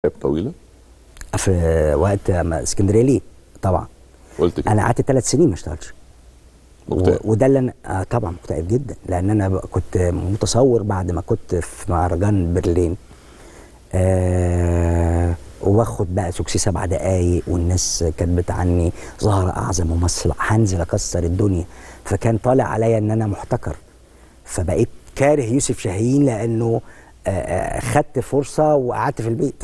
طويله في وقت ما اسكندريه ليه طبعا قلت كده انا قعدت ثلاث سنين ما اشتغلتش مكتئب. و- وده اللي انا آه طبعا مكتئب جدا لان انا ب- كنت متصور بعد ما كنت في مهرجان برلين آه واخد بقى سوكسي سبع دقايق والناس كانت بتعني ظهر اعظم ممثل هنزل اكسر الدنيا فكان طالع عليا ان انا محتكر فبقيت كاره يوسف شاهين لانه آه، آه، خدت فرصه وقعدت في البيت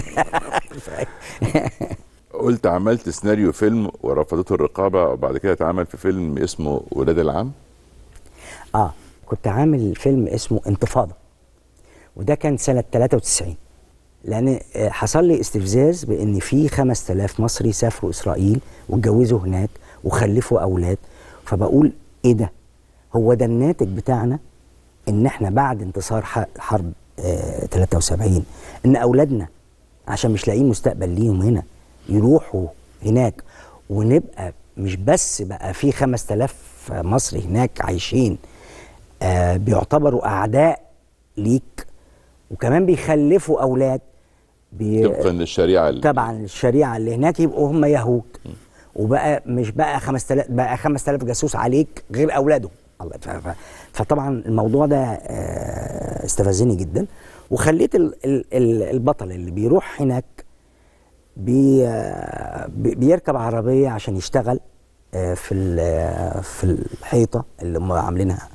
قلت عملت سيناريو فيلم ورفضته الرقابه وبعد كده اتعمل في فيلم اسمه ولاد العم اه كنت عامل فيلم اسمه انتفاضه وده كان سنه 93 لان آه، حصل لي استفزاز بان في 5000 مصري سافروا اسرائيل واتجوزوا هناك وخلفوا اولاد فبقول ايه ده هو ده الناتج بتاعنا ان احنا بعد انتصار ح- حرب آه 73 ان اولادنا عشان مش لاقيين مستقبل ليهم هنا يروحوا هناك ونبقى مش بس بقى في 5000 مصري هناك عايشين آه بيعتبروا اعداء ليك وكمان بيخلفوا اولاد بي طبقا للشريعه ال- طبعا الشريعه اللي هناك يبقوا هم يهود وبقى مش بقى 5000 بقى 5000 جاسوس عليك غير اولادهم الله ف- ف- فطبعا الموضوع ده آه، استفزني جدا وخليت ال- ال- ال- البطل اللي بيروح هناك بي آه، بي- بيركب عربيه عشان يشتغل آه، في ال- في الحيطه اللي هم عاملينها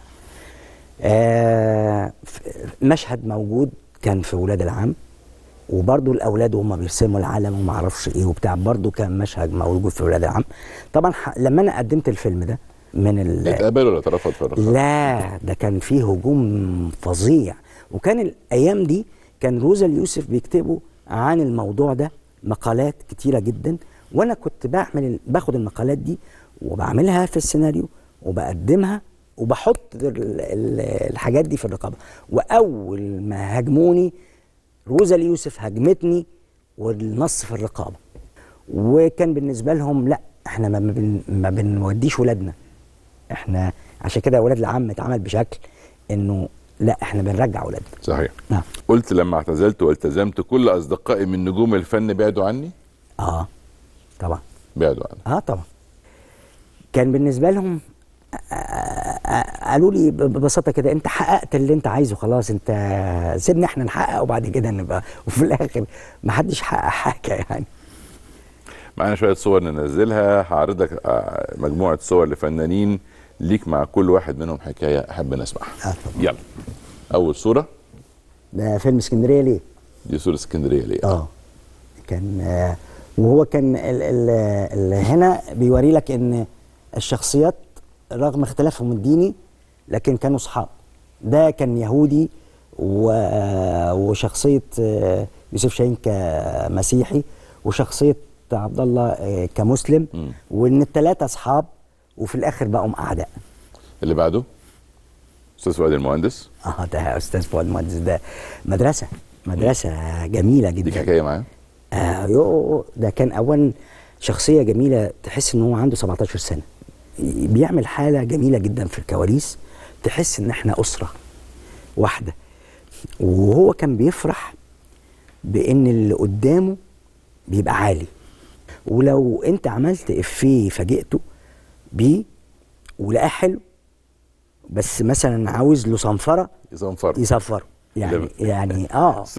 آه، ف- مشهد موجود كان في ولاد العم وبرضو الاولاد وهم بيرسموا العلم وما اعرفش ايه وبتاع برضو كان مشهد موجود في ولاد العم طبعا ح- لما انا قدمت الفيلم ده من ال... اتقبل ولا اترفض في الرقابه؟ لا ده كان فيه هجوم فظيع وكان الايام دي كان روزا اليوسف بيكتبوا عن الموضوع ده مقالات كتيره جدا وانا كنت بعمل باخد المقالات دي وبعملها في السيناريو وبقدمها وبحط ال- ال- الحاجات دي في الرقابه واول ما هاجموني روزا اليوسف هاجمتني والنص في الرقابه وكان بالنسبه لهم لا احنا ما بن ما بنوديش ولادنا احنا عشان كده ولاد العم اتعمل بشكل انه لا احنا بنرجع ولادنا صحيح نعم قلت لما اعتزلت والتزمت كل اصدقائي من نجوم الفن بعدوا عني اه طبعا بعدوا عني اه طبعا كان بالنسبه لهم آه، آه، قالوا لي ب- ببساطه كده انت حققت اللي انت عايزه خلاص انت سيبنا احنا نحقق وبعد كده نبقى وفي الاخر ما حدش حقق حاجه يعني معانا شويه صور ننزلها هعرض لك آه، مجموعه صور لفنانين ليك مع كل واحد منهم حكايه احب نسمعها آه طبعا. يلا اول صوره ده فيلم اسكندريه ليه؟ دي صوره اسكندريه ليه اه كان آه، وهو كان ال ال ال هنا بيوري لك ان الشخصيات رغم اختلافهم الديني لكن كانوا اصحاب ده كان يهودي و- آه، وشخصيه آه، يوسف شاهين كمسيحي وشخصيه عبد الله آه، كمسلم مم. وان الثلاثه اصحاب وفي الاخر بقوا اعداء اللي بعده استاذ فؤاد المهندس اه ده استاذ فؤاد المهندس ده مدرسه مدرسه جميله جدا ليك حكايه معاه آه يو ده كان اولا شخصيه جميله تحس ان هو عنده 17 سنه بيعمل حاله جميله جدا في الكواليس تحس ان احنا اسره واحده وهو كان بيفرح بان اللي قدامه بيبقى عالي ولو انت عملت افيه فاجئته بيه ولقاه حلو بس مثلا عاوز له صنفره يصنفر يصفره يعني لا. يعني اه